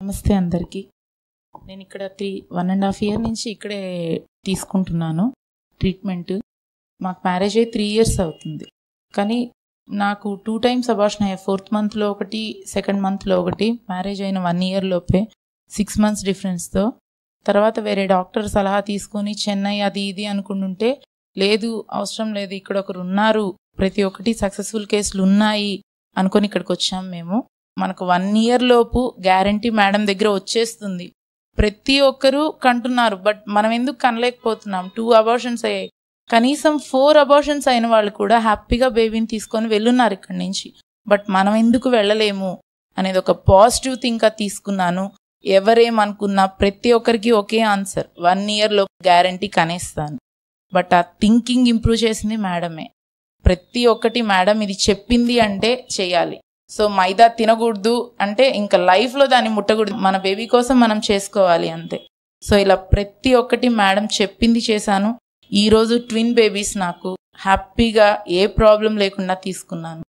నమస్తే అందరికీ నేను ఇక్కడ three one and half year నుంచి ఇక్కడే తీసుకుంటున్నాను ట్రీట్మెంట్ మాకు మ్యారేజ్ అయ్యి త్రీ ఇయర్స్ అవుతుంది కానీ నాకు టూ టైమ్స్ అబార్షన్ అయ్యాయి ఫోర్త్ మంత్లో ఒకటి సెకండ్ మంత్లో ఒకటి మ్యారేజ్ అయిన వన్ ఇయర్ లోపే సిక్స్ మంత్స్ డిఫరెన్స్తో తర్వాత వేరే డాక్టర్ సలహా తీసుకొని చెన్నై అది ఇది అనుకుంటుంటే లేదు అవసరం లేదు ఇక్కడ ఒకరు ఉన్నారు ప్రతి ఒక్కటి సక్సెస్ఫుల్ కేసులు ఉన్నాయి అనుకొని ఇక్కడికి వచ్చాం మేము మనకు వన్ ఇయర్ లోపు గ్యారంటీ మేడం దగ్గర వచ్చేస్తుంది ప్రతి ఒక్కరూ కంటున్నారు బట్ మనం ఎందుకు కనలేకపోతున్నాం టూ అబార్షన్స్ అయ్యాయి కనీసం ఫోర్ అబార్షన్స్ అయిన వాళ్ళు కూడా హ్యాపీగా బేబీని తీసుకొని వెళ్ళున్నారు ఇక్కడి నుంచి బట్ మనం ఎందుకు వెళ్ళలేము అనేది ఒక పాజిటివ్ థింక్గా తీసుకున్నాను ఎవరేమనుకున్నా ప్రతి ఒక్కరికి ఒకే ఆన్సర్ వన్ ఇయర్ లో గ్యారంటీ కనేస్తాను బట్ ఆ థింకింగ్ ఇంప్రూవ్ చేసింది మేడమే ప్రతి ఒక్కటి మేడం ఇది చెప్పింది అంటే చేయాలి సో మైదా తినకూడదు అంటే ఇంకా లైఫ్లో దాన్ని ముట్టకూడదు మన బేబీ కోసం మనం చేసుకోవాలి అంతే సో ఇలా ప్రతి ఒక్కటి మేడం చెప్పింది చేశాను ఈరోజు ట్విన్ బేబీస్ నాకు హ్యాపీగా ఏ ప్రాబ్లం లేకుండా తీసుకున్నాను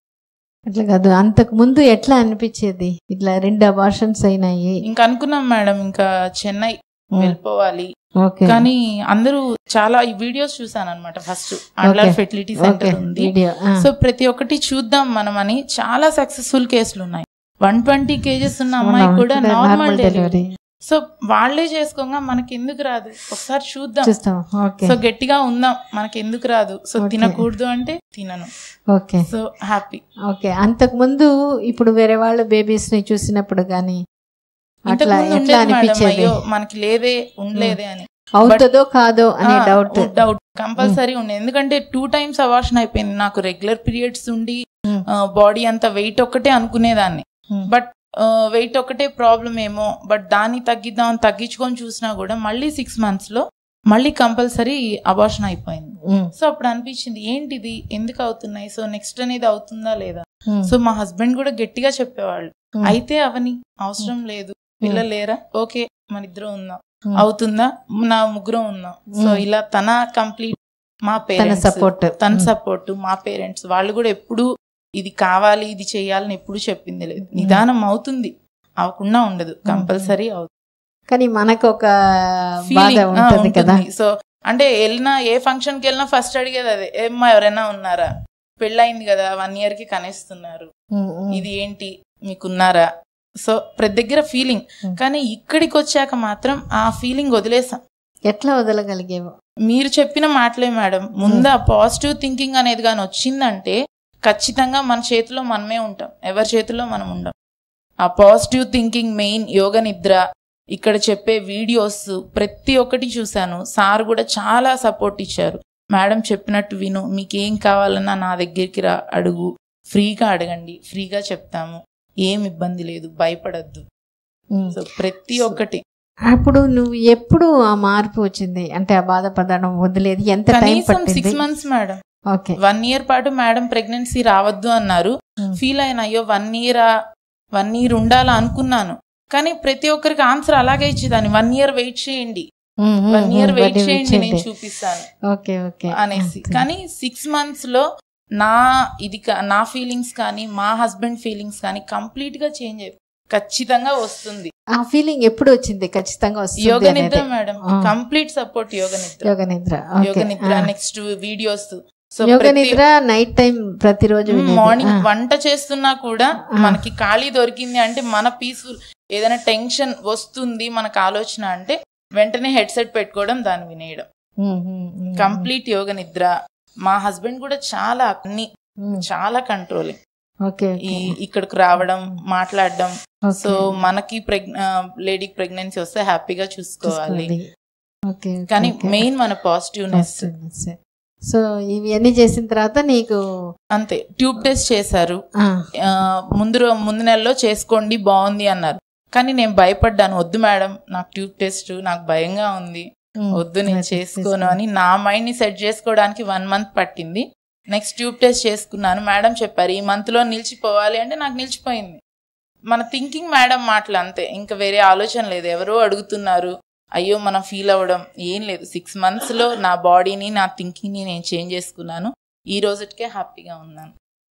అట్లా కాదు అంతకు ముందు ఎట్లా అనిపించేది ఇట్లా రెండు అబార్షన్స్ అయినాయి ఇంకా అనుకున్నాం మేడం ఇంకా చెన్నై వెళ్ళిపోవాలి ఓకే కానీ అందరూ చాలా ఈ వీడియోస్ చూసాను అనమాట ఫస్ట్ అండ్లర్ Okay. ఫెర్టిలిటీ ఓకే సెంటర్ ఉంది వీడియో సో ప్రతి ఒక్కటి చూద్దాం మనం అని చాలా సక్సెస్ఫుల్ కేసులు ఉన్నాయి వన్ ట్వంటీ కేజెస్ ఉన్న అమ్మాయి కూడా నార్మల్ డెలివరీ సో వాళ్ళే చేసుకోగా మనకి ఎందుకు రాదు ఒకసారి చూద్దాం చూస్తాం ఓకే సో గట్టిగా ఉందాం మనకి ఎందుకు రాదు సో Okay. తినకూడదు అంటే తినను ఓకే సో హ్యాపీ ఓకే అంతకు ముందు ఇప్పుడు వేరే వాళ్ళ బేబీస్ ని చూసినప్పుడు గానీ అట్లా ఇంతకుముందు ఎట్లా ఉండేది మేడం అనిపించేది అయ్యో మనకి లేదే ఉండలేదే అని అవుతుందో కాదో అనే డౌట్ డౌట్ కంపల్సరీ ఉండే ఎందుకంటే టూ టైమ్స్ అవార్షన్ అయిపోయింది నాకు రెగ్యులర్ పీరియడ్స్ ఉండి Hmm. బాడీ అంత వెయిట్ ఒక్కటే అనుకునేదాన్ని Hmm. బట్ వెయిట్ ఒక్కటే ప్రాబ్లం ఏమో బట్ దాన్ని తగ్గిద్దాం అని తగ్గించుకొని చూసినా కూడా మళ్ళీ సిక్స్ మంత్స్ లో మళ్ళీ కంపల్సరీ అబార్షన్ అయిపోయింది సో అప్పుడు అనిపించింది ఏంటిది ఎందుకు అవుతున్నాయి సో నెక్స్ట్ అనేది అవుతుందా లేదా సో మా హస్బెండ్ కూడా గట్టిగా చెప్పేవాళ్ళు అయితే అవని అవసరం లేదు పిల్లలు లేరా ఓకే మన ఇద్దరం ఉందాం Hmm. అవుతుందా నా ముగ్గురం ఉన్నాం సో Hmm. ఇలా తన కంప్లీట్ మా తన పేరెంట్స్ సపోర్ట్ తన సపోర్ట్ మా పేరెంట్స్ వాళ్ళు కూడా ఎప్పుడు ఇది కావాలి ఇది చేయాలని ఎప్పుడు చెప్పింది లేదు నిదానం అవుతుంది అవకుండా ఉండదు కంపల్సరీ అవుతుంది కానీ మనకు ఒక బాధ Feeling, ఆ, ఉంటుంది కదా ఉంటుంది. సో అంటే వెళ్ళినా ఏ ఫంక్షన్ కి వెళ్ళినా ఫస్ట్ అడిగేది అదే ఏమ్మా ఎవరైనా ఉన్నారా పెళ్ళయింది కదా వన్ ఇయర్ కి కనేస్తున్నారు ఉమ్, ఉమ్. ఇది ఏంటి మీకున్నారా సో ప్రతి దగ్గర ఫీలింగ్ Hmm. కానీ ఇక్కడికి వచ్చాక మాత్రం ఆ ఫీలింగ్ వదిలేసాం ఎట్లా వదలగలిగేవో మీరు చెప్పిన మాటలే మేడం ముందు ఆ పాజిటివ్ థింకింగ్ అనేది కానీ వచ్చిందంటే ఖచ్చితంగా మన చేతిలో మనమే ఉంటాం ఎవరి చేతిలో మనం ఉండం ఆ పాజిటివ్ థింకింగ్ మెయిన్ యోగ నిద్ర ఇక్కడ చెప్పే వీడియోస్ ప్రతి ఒక్కటి చూశాను సార్ కూడా చాలా సపోర్ట్ ఇచ్చారు మేడం చెప్పినట్టు విను మీకేం కావాలన్నా నా దగ్గరికి రా అడుగు ఫ్రీగా అడగండి ఫ్రీగా చెప్తాము ఏం ఇబ్బంది లేదు భయపడద్దు ఉమ్. సో ప్రతి ఒక్కటి అప్పుడు నువ్వు ఎప్పుడు ఆ మార్పు వచ్చింది అంటే ఆ బాధపడడం వదిలేదు ఎంత టైం కనీసం పట్టింది six months madam okay one year పాటు మేడం ప్రెగ్నెన్సీ రావద్దు అన్నారు Hmm. ఫీల్ అయిన అయ్యో వన్ ఇయర్ వన్ ఇయర్ ఉండాలా అనుకున్నాను కానీ ప్రతి ఒక్కరికి ఆన్సర్ అలాగే ఇచ్చేదాన్ని వన్ ఇయర్ వెయిట్ చేయండి um, um, one year um, wait వడ్డీ చేయండి నేను చేయండి. చూపిస్తాను ఓకే ఓకే అనేసి ఓకే. కానీ సిక్స్ మంత్స్ లో నా ఇది కా- నా ఫీలింగ్స్ కానీ మా హస్బెండ్ ఫీలింగ్స్ కానీ కంప్లీట్ గా చేంజ్ అయిపోయి ఖచ్చితంగా వస్తుంది ఆ ఫీలింగ్ ఎప్పుడు వచ్చింది ఖచ్చితంగా వస్తుంది యోగ అనేది. నిద్ర మేడం ఆ. కంప్లీట్ సపోర్ట్ యోగ నిద్ర యోగ నిద్ర యోగ ఓకే నిద్ర ఆ. నెక్స్ట్ వీడియోస్ సో యోగ ప్రతి- నిద్ర నైట్ టైం ప్రతిరోజు వినేది. మార్నింగ్ ఆ. వంట చేస్తున్నా కూడా ఆ. మనకి ఖాళీ దొరికింది అంటే మన పీస్ఫుల్ ఏదైనా టెన్షన్ వస్తుంది మనకు ఆలోచన అంటే వెంటనే హెడ్సెట్ పెట్టుకోవడం దాన్ని వినేయడం ఉమ్, ఉమ్, ఉమ్, కంప్లీట్ యోగ నిద్ర మా హస్బెండ్ కూడా చాలా అన్ని ఉమ్, చాలా కంట్రోలింగ్ ఓకే ఈ ఓకే ఇక్కడికి రావడం మాట్లాడడం ఓకే. సో మనకి ప్రెగ్ లేడీకి ప్రెగ్నెన్సీ వస్తే హ్యాపీగా చూసుకోవాలి చూసుకోవాలి. ఓకే ఓకే, కానీ ఓకే. మెయిన్ మన పాజిటివ్నెస్ Positiveness. సో ఇవి అన్ని చేసిన తర్వాత నీకు అంతే ట్యూబ్ టెస్ట్ చేశారు ఆ, ఆ, ముందు రో- ముందు నెలలో చేసుకోండి బాగుంది అన్నారు కానీ నేను భయపడ్డాను వద్దు మేడం నాకు ట్యూబ్ టెస్ట్ నాకు భయంగా ఉంది ఉమ్, వద్దు నేను అది చేసుకోను అని నా మైండ్ ని సెట్ చేసుకోవడానికి వన్ మంత్ పట్టింది నెక్స్ట్ ట్యూబ్ టెస్ట్ చేసుకున్నాను మేడం చెప్పారు ఈ మంత్ లో నిలిచిపోవాలి అంటే నాకు నిలిచిపోయింది మన థింకింగ్ మేడం మాటలు అంతే ఇంకా వేరే ఆలోచన లేదు ఎవరో అడుగుతున్నారు అయ్యో మనం ఫీల్ అవ్వడం ఏం లేదు సిక్స్ మంత్స్ లో నా బాడీని నా థింకింగ్ ని నేను చేంజ్ చేసుకున్నాను ఈ రోజుకే హ్యాపీగా ఉన్నాను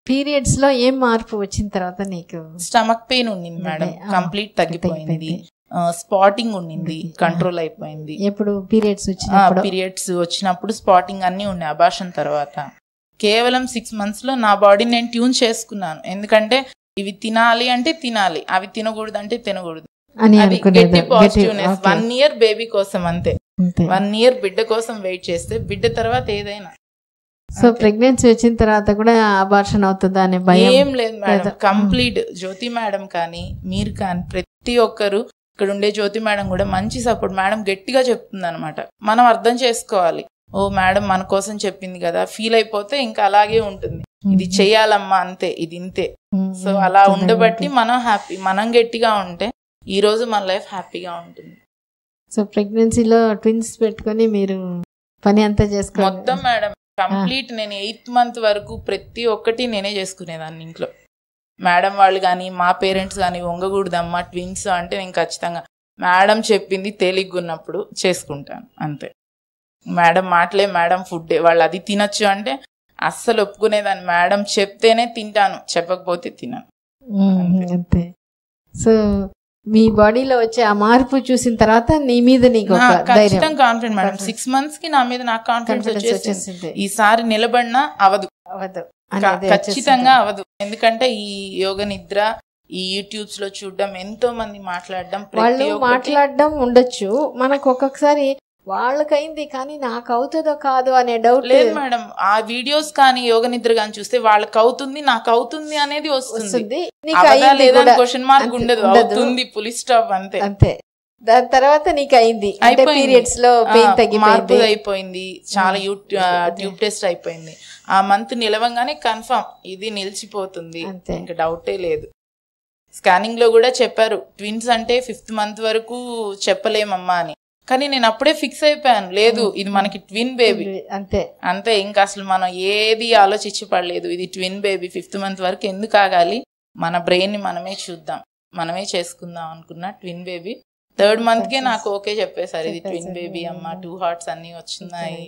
పీరియడ్స్ లో ఏం మార్పు వచ్చిన తర్వాత నీకు స్టమక్ పెయిన్ ఉండింది మేడం ఆ, కంప్లీట్ తగ్గిపోయింది తగ్గిపోయింది. స్పాటింగ్ ఉండింది ఉండింది. కంట్రోల్ అయిపోయింది ఎప్పుడు పీరియడ్స్ వచ్చినప్పుడు పీరియడ్స్ వచ్చినప్పుడు స్పాటింగ్ అన్ని ఉన్నాయి అబాషన్ తర్వాత కేవలం సిక్స్ మంత్స్ లో నా బాడీని నేను ట్యూన్ చేసుకున్నాను ఎందుకంటే ఇవి తినాలి అంటే తినాలి అవి తినకూడదు అంటే తినకూడదు అని అది అనుకునేది గట్టి positiveness Okay. One year baby కోసం అంతే అంతే వన్ ఇయర్ బిడ్డ కోసం వెయిట్ చేస్తే బిడ్డ తర్వాత ఏదైనా సో అంతే. ప్రెగ్నెన్సీ వచ్చిన తర్వాత కూడా అబార్షన్ అవుతుందా అనే భయం ఏం లేదు మేడం లేదా- కంప్లీట్ జ్యోతి మేడం కానీ మీరు కానీ ప్రతి ఒక్కరు ఇక్కడ ఉండే జ్యోతి మేడం కూడా మంచి సపోర్ట్ మేడం గట్టిగా చెప్తుంది అనమాట మనం అర్థం చేసుకోవాలి ఓ మేడం మన కోసం చెప్పింది కదా ఫీల్ అయిపోతే ఇంకా అలాగే ఉంటుంది ఇది చెయ్యాలమ్మా అంతే ఇది ఇంతే ఉమ్, సో ఉమ్, అలా చూడండి. ఉండబట్టి మనం హ్యాపీ మనం గట్టిగా ఉంటే ఈ రోజు మన లైఫ్ హ్యాపీగా ఉంటుంది సో ప్రెగ్నెన్సీలో ట్విన్స్ పెట్టుకొని మీరు పని అంతా చేసుకో మొత్తం మేడం కంప్లీట్ నేను ఎయిత్ మంత్ వరకు ప్రతి ఒక్కటి నేనే చేసుకునేదాన్ని ఇంట్లో మేడం వాళ్ళు కానీ మా పేరెంట్స్ కానీ వంగకూడదమ్మా ట్విన్స్ అంటే నేను ఖచ్చితంగా మేడం చెప్పింది తేలిగ్గున్నప్పుడు చేసుకుంటాను అంతే మేడం మాటలే మేడం ఫుడ్ వాళ్ళు అది తినొచ్చు అంటే అస్సలు ఒప్పుకునేదాన్ని మేడం చెప్తేనే తింటాను చెప్పకపోతే తినను ఉమ్, అంతే. అంతే సో మీ బాడీలో వచ్చే ఆ మార్పు చూసిన తర్వాత నీ మీద నీకు ఒక నా ధైర్యం ఖచ్చితంగా confident madam Confidence. Six months కి నా మీద నాకు కాన్ఫిడెన్స్ కాన్ఫిడెన్స్ వచ్చేసింది వచ్చేసింది ఈసారి నిలబడినా అవదు అవ్వదు క- అనేది ఖచ్చితంగా వచ్చేసింది. అవదు ఎందుకంటే ఈ యోగ నిద్ర ఈ యూట్యూబ్స్ లో చూడడం ఎంతో మంది మాట్లాడడం ప్రతి వాళ్ళు ఒక్కటి మాట్లాడడం ఉండొచ్చు మనకు ఒక్కొక్కసారి వాళ్ళకైంది కానీ నాకు అవుతుందో కాదు అనే డౌట్ లేదు మేడం ఆ వీడియోస్ కానీ యోగ నిద్ర కానీ చూస్తే వాళ్ళకి అవుతుంది నాకు అవుతుంది అనేది వస్తుంది వస్తుంది నీకు అవదా అయింది లేదా కూడా క్వశ్చన్ మార్క్ అంతే, ఉండదు ఉండదు. అవుతుంది పులి స్టాప్ అంతే అంతే దాని తర్వాత నీకు అయింది అంటే అయిపోయింది. పీరియడ్స్ లో ఆ, పెయిన్ మార్పు తగ్గిపోయింది అయిపోయింది చాలా యూ ట్యూబ్ టెస్ట్ అయిపోయింది ఆ మంత్ నిలవంగానే కన్ఫర్మ్ ఇది నిలిచిపోతుంది అంతే. ఇంకా డౌటే లేదు స్కానింగ్ లో కూడా చెప్పారు ట్విన్స్ అంటే ఫిఫ్త్ మంత్ వరకు చెప్పలేమమ్మా అని కానీ నేను అప్పుడే ఫిక్స్ అయిపోయాను లేదు ఇది మనకి ట్విన్ బేబీ అంతే అంతే ఇంకా అసలు మనం ఏది ఆలోచించి పడలేదు ఇది ట్విన్ బేబీ ఫిఫ్త్ మంత్ వరకు ఎందుకు ఆగాలి మన బ్రెయిన్ ని మనమే చూద్దాం మనమే చేసుకుందాం అనుకున్న ట్విన్ బేబీ థర్డ్ మంత్ కే నాకు ఓకే చెప్పేశారు ఇది ట్విన్ బేబీ అమ్మ టూ హార్ట్స్ అన్ని వచ్చినాయి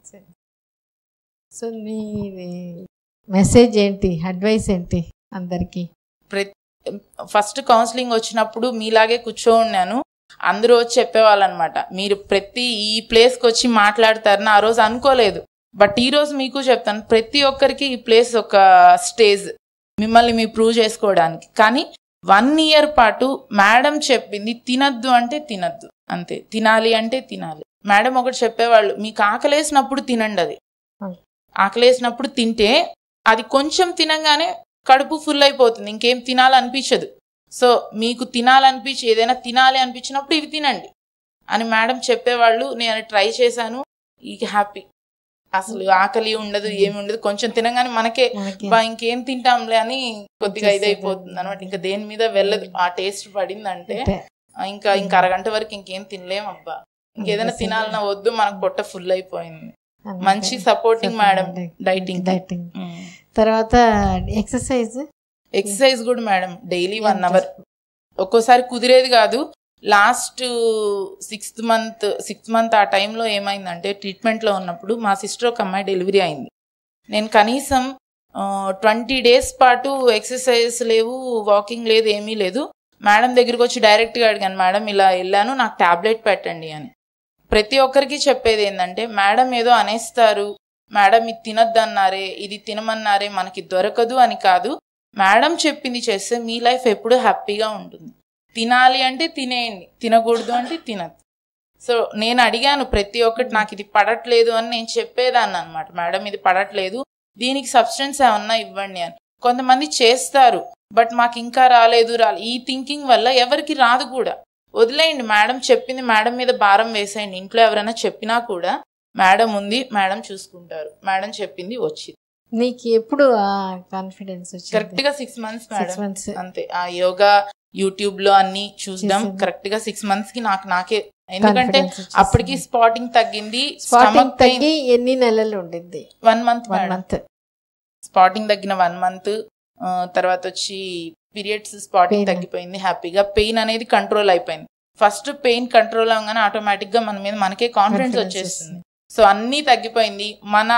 సో నీ మెసేజ్ ఏంటి అడ్వైస్ ఏంటి అందరికి ఫస్ట్ కౌన్సిలింగ్ వచ్చినప్పుడు మీలాగే కూర్చో ఉన్నాను అందరూ వచ్చి చెప్పేవాళ్ళు అనమాట మీరు ప్రతి ఈ ప్లేస్కి వచ్చి మాట్లాడతారని ఆ రోజు అనుకోలేదు బట్ ఈ రోజు మీకు చెప్తాను ప్రతి ఒక్కరికి ఈ ప్లేస్ ఒక స్టేజ్ మిమ్మల్ని మీ ప్రూవ్ చేసుకోవడానికి కానీ వన్ ఇయర్ పాటు మేడం చెప్పింది తినద్దు అంటే తినద్దు అంతే తినాలి అంటే తినాలి మేడం ఒకటి చెప్పేవాళ్ళు మీకు ఆకలేసినప్పుడు తినండి అది Hmm. ఆకలేసినప్పుడు తింటే అది కొంచెం తినంగానే కడుపు ఫుల్ అయిపోతుంది ఇంకేం తినాలనిపించదు సో మీకు తినాలనిపించి ఏదైనా తినాలి అనిపించినప్పుడు ఇవి తినండి అని మేడం చెప్పేవాళ్ళు నేను ట్రై చేశాను ఇక హ్యాపీ అసలు ఆకలి ఉండదు ఏమి ఉండదు కొంచెం తినగానే మనకే మనకి బా ఇంకేం తింటాంలే అని కొద్దిగా వచ్చేసేది. ఇదైపోతుంది అనమాట ఇంకా దేని మీద వెళ్ళదు ఆ టేస్ట్ పడిందంటే అంతే. ఆ, ఇంకా ఇంకా అరగంట వరకు ఇంకేం తినలేం అబ్బా ఇంకేదైనా తినాలన్నా వద్దు మనకు పొట్ట ఫుల్ అయిపోయింది అంతే. మంచి సపోర్టింగ్ మేడం డైటింగ్ డైటింగ్ తర్వాత ఎక్సర్సైజ్ ఎక్సర్సైజ్ కూడా మేడం డైలీ వన్ అవర్ ఒక్కోసారి కుదిరేది కాదు last sixth month sixth month ఆ టైంలో ఏమైందంటే ట్రీట్మెంట్లో ఉన్నప్పుడు మా సిస్టర్ ఒక అమ్మాయి డెలివరీ అయింది నేను కనీసం ట్వంటీ డేస్ పాటు ఎక్సర్సైజ్ లేవు వాకింగ్ లేదు ఏమీ లేదు మేడం దగ్గరికి వచ్చి డైరెక్ట్గా అడిగాను మేడం ఇలా వెళ్ళాను నాకు టాబ్లెట్ పెట్టండి అని ప్రతి ఒక్కరికి చెప్పేది ఏంటంటే మేడం ఏదో అనేస్తారు మేడం ఇది తినద్దన్నారే ఇది తినమన్నారే మనకి దొరకదు అని కాదు మేడం చెప్పింది చేస్తే మీ లైఫ్ ఎప్పుడూ హ్యాపీగా ఉంటుంది తినాలి అంటే తినేయండి తినకూడదు అంటే తినద్దు సో నేను అడిగాను ప్రతి ఒక్కటి నాకు ఇది పడట్లేదు అని నేను చెప్పేదాన్ని అనమాట మేడం ఇది పడట్లేదు దీనికి సబ్స్టెన్స్ ఏమన్నా ఇవ్వండి అని కొంతమంది చేస్తారు బట్ మాకు ఇంకా రాలేదు రాలేదు ఈ థింకింగ్ వల్ల ఎవరికి రాదు కూడా వదిలేయండి మేడం చెప్పింది మేడం మీద భారం వేసేయండి ఇంట్లో ఎవరైనా చెప్పినా కూడా మేడం ఉంది మేడం చూసుకుంటారు మేడం చెప్పింది వచ్చింది నీకు ఎప్పుడు ఆ కాన్ఫిడెన్స్ కరెక్ట్ గా six months six madam months అంతే ఆ యోగా యూట్యూబ్ లో అన్ని చూద్దాం చేసేది. కరెక్ట్ గా సిక్స్ మంత్స్ కి నాకు నాకే ఎందుకంటే అప్పటికి స్పాటింగ్ తగ్గింది స్పాటింగ్ స్టమక్ పెయిన్ తగ్గి ఎన్ని నెలలు ఉండింది one month one month spotting తగ్గిన వన్ మంత్ తర్వాత వచ్చి పీరియడ్స్ స్పాటింగ్ Pain. తగ్గిపోయింది హ్యాపీగా పెయిన్ అనేది కంట్రోల్ అయిపోయింది ఫస్ట్ పెయిన్ కంట్రోల్ అవగానే ఆటోమేటిక్ గా మన మీద మనకే కాన్ఫిడెన్స్ Confidence వచ్చేస్తుంది సో అన్నీ తగ్గిపోయింది మన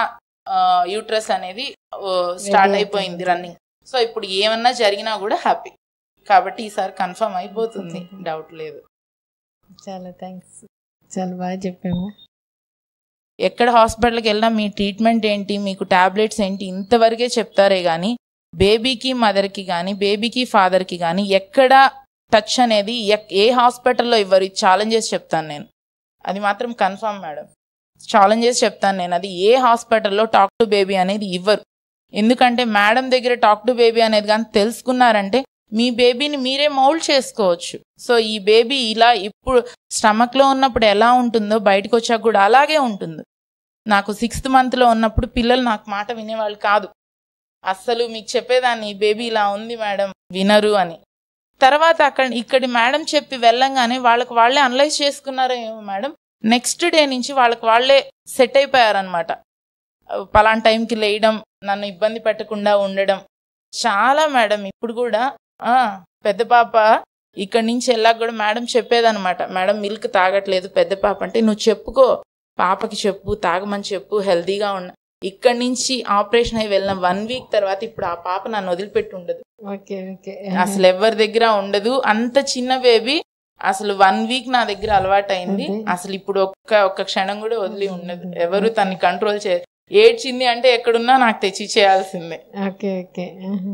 యూట్రస్ అనేది స్టార్ట్ Ready అయిపోయింది అయిపోయింది. రన్నింగ్ సో ఇప్పుడు ఏమన్నా జరిగినా కూడా హ్యాపీ కాబట్టి ఈసారి కన్ఫర్మ్ అయిపోతుంది అయిపోతుంది. డౌట్ లేదు చాలా థ్యాంక్స్ చాలా బాగా చెప్పాము ఎక్కడ హాస్పిటల్కి వెళ్ళినా మీ ట్రీట్మెంట్ ఏంటి మీకు టాబ్లెట్స్ ఏంటి ఇంతవరకే చెప్తారే కానీ బేబీకి మదర్కి కానీ బేబీకి ఫాదర్కి కానీ ఎక్కడ టచ్ అనేది ఎక్- ఏ హాస్పిటల్లో ఇవ్వరు ఛాలెంజెస్ చెప్తాను నేను అది మాత్రం కన్ఫర్మ్ మేడం ఛాలెంజెస్ చెప్తాను నేను అది ఏ హాస్పిటల్లో టాక్ టు బేబీ అనేది ఇవ్వరు ఎందుకంటే మేడం దగ్గర టాక్ టు బేబీ అనేది కానీ తెలుసుకున్నారంటే మీ బేబీని మీరే మౌల్డ్ చేసుకోవచ్చు సో ఈ బేబీ ఇలా ఇప్పుడు స్టమక్లో ఉన్నప్పుడు ఎలా ఉంటుందో బయటకు వచ్చాక కూడా అలాగే ఉంటుంది నాకు సిక్స్త్ మంత్లో ఉన్నప్పుడు పిల్లలు నాకు మాట వినేవాళ్ళు కాదు అస్సలు మీకు చెప్పేదాన్ని బేబీ ఇలా ఉంది మేడం వినరు అని తర్వాత అక్కడ ఇక్కడి మేడం చెప్పి వెళ్ళంగానే వాళ్ళకి వాళ్ళే అనలైజ్ చేసుకున్నారో ఏమో మేడం నెక్స్ట్ డే నుంచి వాళ్ళకి వాళ్ళే సెట్ అయిపోయారనమాట పలానా టైంకి లేయడం నన్ను ఇబ్బంది పెట్టకుండా ఉండడం చాలా మేడం ఇప్పుడు కూడా ఆ పెద్ద పాప ఇక్కడి నుంచి వెళ్ళాక కూడా మేడం చెప్పేదన్నమాట మేడం మిల్క్ తాగట్లేదు పెద్ద పాప అంటే నువ్వు చెప్పుకో పాపకి చెప్పు తాగమని చెప్పు హెల్తీగా ఉన్న ఇక్కడి నుంచి ఆపరేషన్ అయి వెళ్ళిన వన్ వీక్ తర్వాత ఇప్పుడు ఆ పాప నన్ను వదిలిపెట్టి ఉండదు ఓకే ఓకే అసలు ఎవరి దగ్గర ఉండదు అంత చిన్న బేబీ అసలు వన్ వీక్ నా దగ్గర అలవాటు అయింది అదే. అసలు ఇప్పుడు ఒక్క ఒక్క క్షణం కూడా వదిలి ఉండదు ఎవరు తన్ని కంట్రోల్ చే ఏడ్చింది అంటే ఎక్కడున్నా నాకు తెచ్చి చేయాల్సిందే ఓకే ఓకే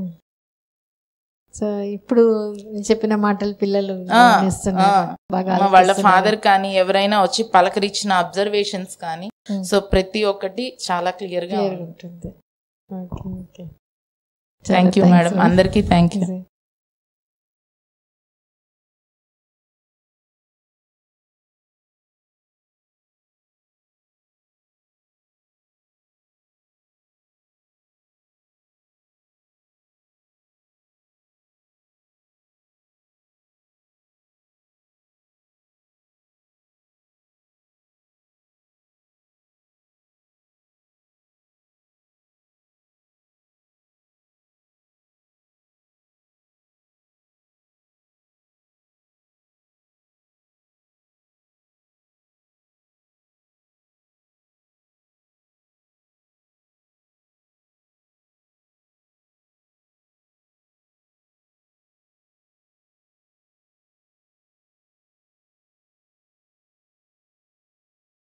సో ఇప్పుడు నేను చెప్పిన మాటలు పిల్లలు ఆ, గమనిస్తున్నారు. ఆ. బాగా మా వాళ్ళ ఆలోచిస్తున్నారు. ఫాదర్ కానీ ఎవరైనా వచ్చి పలకరించిన అబ్జర్వేషన్స్ కానీ Hmm. సో ప్రతి ఒక్కటి చాలా క్లియర్ గా Clear గా ఉంటుంది okay okay thank you madam అందరికీ థ్యాంక్ యూ సరే.